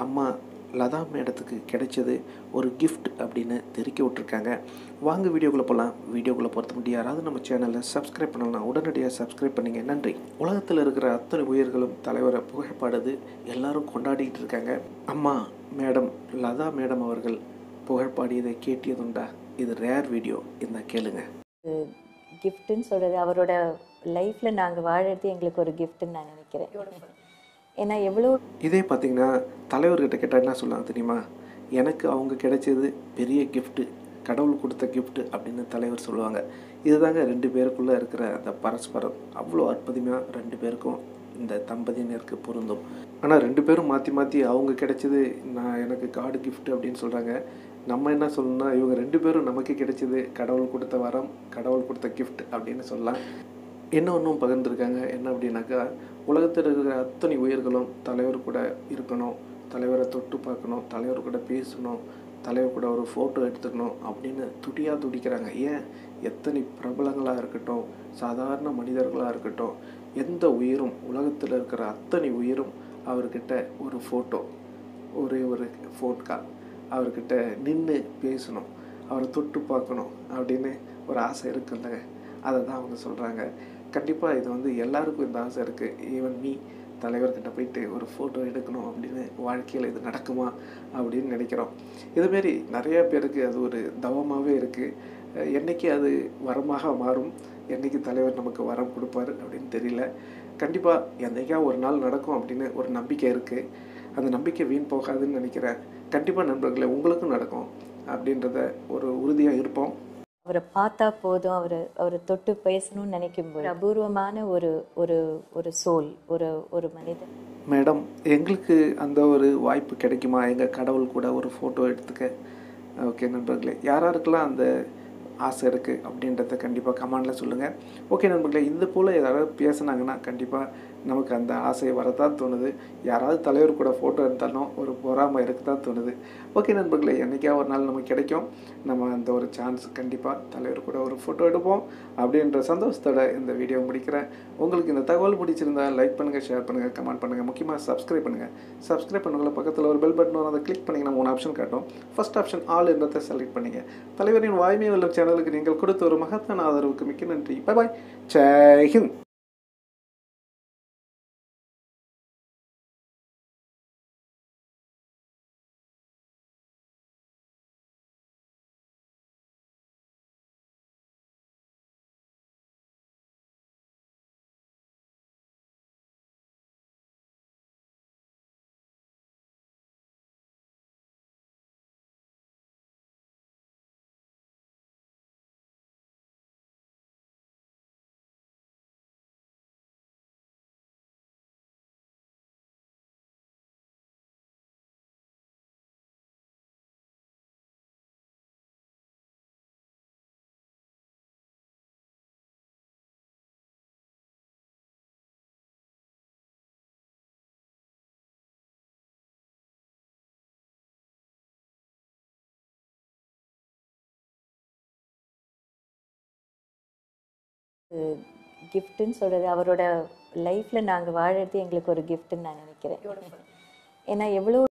அம்மா லதா மேடத்துக்கு கிடைச்சது ஒரு gift அப்படின்னு தெரிக்க விட்டுருக்காங்க வாங்க வீடியோக்குள்ளே போகலாம் வீடியோக்குள்ளே பொறுத்த முடியும் யாராவது நம்ம சேனலை சப்ஸ்கிரைப் பண்ணலாம் உடனடியாக சப்ஸ்கிரைப் பண்ணுங்க நன்றி உலகத்தில் இருக்கிற அத்தனை உயிர்களும் தலைவரை புகழ்பாடுது எல்லாரும் கொண்டாடிட்டு இருக்காங்க அம்மா மேடம் லதா மேடம் அவர்கள் புகழ்பாடியதை கேட்டியதுண்டா இது ரேர் வீடியோ இந்த கேளுங்க கிஃப்ட்டுன்னு சொல்கிறது அவரோட லைஃப்பில் நாங்கள் வாழறது எங்களுக்கு ஒரு கிஃப்ட்டுன்னு நான் நினைக்கிறேன் ஏன்னா எவ்வளோ இதே பார்த்தீங்கன்னா தலைவர்கிட்ட கேட்டால் என்ன சொல்லுவாங்க தெரியுமா எனக்கு அவங்க கிடைச்சது பெரிய கிஃப்ட்டு கடவுள் கொடுத்த gift அப்படின்னு தலைவர் சொல்லுவாங்க இதுதாங்க ரெண்டு பேருக்குள்ளே இருக்கிற அந்த பரஸ்பரம் அவ்வளோ அற்புதமாக ரெண்டு பேருக்கும் இந்த தம்பதியினருக்கு பொருந்தும் ஆனால் ரெண்டு பேரும் மாற்றி மாற்றி அவங்க கிடைச்சது நான் எனக்கு காடு gift அப்படின்னு சொல்கிறாங்க நம்ம என்ன சொல்லணும்னா இவங்க ரெண்டு பேரும் நமக்கு கிடைச்சது கடவுள் கொடுத்த வரம் கடவுள் கொடுத்த gift அப்படின்னு சொல்லலாம் என்ன ஒன்றும் பகிர்ந்துருக்காங்க என்ன அப்படின்னாக்கா உலகத்தில் இருக்கிற அத்தனை உயிர்களும் தலைவர் கூட இருக்கணும் தலைவரை தொட்டு பார்க்கணும் தலைவர் கூட பேசணும் தலைவர் கூட ஒரு ஃபோட்டோ எடுத்துக்கணும் அப்படின்னு துடியாக துடிக்கிறாங்க ஏன் எத்தனை பிரபலங்களாக இருக்கட்டும் சாதாரண மனிதர்களாக இருக்கட்டும் எந்த உயிரும் உலகத்தில் இருக்கிற அத்தனை உயிரும் அவர்கிட்ட ஒரு ஃபோட்டோ ஒரே ஒரு ஃபோன் கால் அவர்கிட்ட நின்று பேசணும் அவரை தொட்டு பார்க்கணும் அப்படின்னு ஒரு ஆசை இருக்குல்லங்க அதை தான் அவங்க சொல்கிறாங்க கண்டிப்பாக இது வந்து எல்லாருக்கும் இந்த ஆசை இருக்குது ஈவன் மீ தலைவர்கிட்ட போயிட்டு ஒரு ஃபோட்டோ எடுக்கணும் அப்படின்னு வாழ்க்கையில் இது நடக்குமா அப்படின்னு நினைக்கிறோம் இதுமாரி நிறைய பேருக்கு அது ஒரு தவமாகவே இருக்குது என்னைக்கு அது வரமாக மாறும் என்னைக்கு தலைவர் நமக்கு வரம் கொடுப்பாரு அப்படின்னு தெரியல கண்டிப்பாக என்னைக்கா ஒரு நாள் நடக்கும் அப்படின்னு ஒரு நம்பிக்கை இருக்குது அந்த நம்பிக்கை வீண் போகாதுன்னு நினைக்கிறேன் கண்டிப்பாக நண்பர்களே உங்களுக்கும் நடக்கும் அப்படின்றத ஒரு உறுதியாக இருப்போம் அவரை பார்த்தா போதும் அவர் அவரை தொட்டு பேசணும்னு நினைக்கும்போது அபூர்வமான ஒரு ஒரு ஒரு சோல் ஒரு ஒரு மனிதன் மேடம் எங்களுக்கு அந்த ஒரு வாய்ப்பு கிடைக்குமா எங்கள் கடவுள் கூட ஒரு ஃபோட்டோ எடுத்துக்க ஓகே நண்பர்களே யாராருக்கெல்லாம் அந்த ஆசை இருக்குது அப்படின்றத கண்டிப்பாக கமெண்டில் சொல்லுங்கள் ஓகே நண்பர்களே இது போல் யாராவது பேசுனாங்கன்னா கண்டிப்பாக நமக்கு அந்த ஆசை வரதான் தோணுது யாராவது தலைவர் கூட ஃபோட்டோ எடுத்தாலும் ஒரு பொறாமை இருக்க தான் தோணுது ஓகே நண்பர்களே என்றைக்கா ஒரு நாள் நமக்கு கிடைக்கும் நம்ம அந்த ஒரு சான்ஸ் கண்டிப்பாக தலைவர் கூட ஒரு ஃபோட்டோ எடுப்போம் அப்படின்ற சந்தோஷத்தோட இந்த வீடியோ முடிக்கிறேன் உங்களுக்கு இந்த தகவல் பிடிச்சிருந்தா லைக் பண்ணுங்கள் ஷேர் பண்ணுங்கள் கமெண்ட் பண்ணுங்கள் முக்கியமாக சப்ஸ்கிரைப் பண்ணுங்கள் சப்ஸ்கிரைப் பண்ணுங்கள பக்கத்தில் ஒரு பெல் பட்டன் வரும் அதை கிளிக் பண்ணிங்கன்னா மூணு ஆப்ஷன் காட்டும் ஃபர்ஸ்ட் ஆப்ஷன் ஆல் என்றதை செலக்ட் பண்ணிங்க தலைவரின் வாய்மை வெல்லும் சேனலுக்கு நீங்கள் கொடுத்த ஒரு மகத்தான ஆதரவுக்கு மிக்க நன்றி பை பாய் ஜெய் ஹிந்த் கிஃப்ட்டுன்னு சொல்கிறது அவரோட லைஃப்பில் நாங்கள் வாழறது எங்களுக்கு ஒரு கிஃப்ட்டுன்னு நான் நினைக்கிறேன் ஏன்னா எவ்வளோ